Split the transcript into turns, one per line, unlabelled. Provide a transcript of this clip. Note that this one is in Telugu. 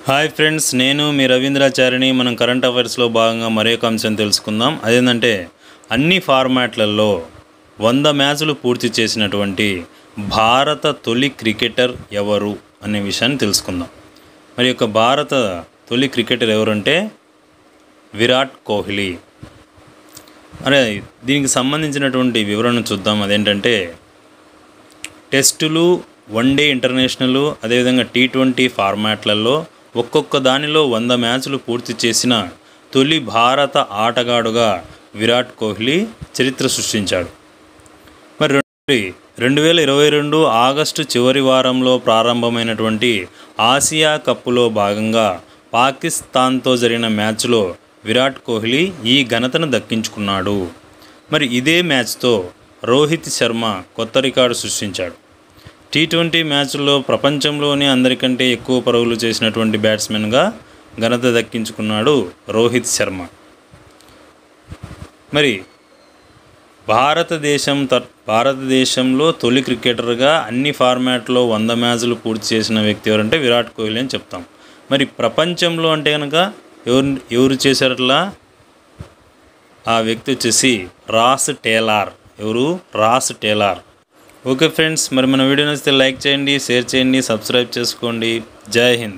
హాయ్ ఫ్రెండ్స్ నేను మీ రవీంద్రాచారిని మనం కరెంట్ అఫైర్స్లో భాగంగా మరొక అంశం తెలుసుకుందాం అదేంటంటే అన్ని ఫార్మాట్లలో వంద మ్యాచ్లు పూర్తి చేసినటువంటి భారత తొలి క్రికెటర్ ఎవరు అనే విషయాన్ని తెలుసుకుందాం మరి యొక్క భారత తొలి క్రికెటర్ ఎవరంటే విరాట్ కోహ్లీ అరే దీనికి సంబంధించినటువంటి వివరణ చూద్దాం అదేంటంటే టెస్టులు వన్డే ఇంటర్నేషనల్ అదేవిధంగా టీ ట్వంటీ ఫార్మాట్లలో ఒక్కొక్క దానిలో వంద మ్యాచ్లు పూర్తి చేసిన తొలి భారత ఆటగాడుగా విరాట్ కోహ్లీ చరిత్ర సృష్టించాడు మరి రెండు రెండు వేల ఇరవై రెండు ఆగస్టు చివరి వారంలో ప్రారంభమైనటువంటి ఆసియా కప్పులో భాగంగా పాకిస్తాన్తో జరిగిన మ్యాచ్లో విరాట్ కోహ్లీ ఈ ఘనతను దక్కించుకున్నాడు మరి ఇదే మ్యాచ్తో రోహిత్ శర్మ కొత్త రికార్డు సృష్టించాడు టీ ట్వంటీ మ్యాచ్ల్లో ప్రపంచంలోనే అందరికంటే ఎక్కువ పరుగులు చేసినటువంటి బ్యాట్స్మెన్గా ఘనత దక్కించుకున్నాడు రోహిత్ శర్మ మరి భారతదేశం త భారతదేశంలో తొలి క్రికెటర్గా అన్ని ఫార్మాట్లో వంద మ్యాచ్లు పూర్తి చేసిన వ్యక్తి ఎవరంటే విరాట్ కోహ్లీ అని చెప్తాం మరి ప్రపంచంలో అంటే కనుక ఎవరు ఎవరు చేశారట్లా ఆ వ్యక్తి వచ్చేసి రాస్ టేలార్ ఎవరు రాస్ టేలార్ ఓకే ఫ్రెండ్స్ మరి మన వీడియో నచ్చితే లైక్ చేయండి షేర్ చేయండి సబ్స్క్రైబ్ చేసుకోండి జై హింద్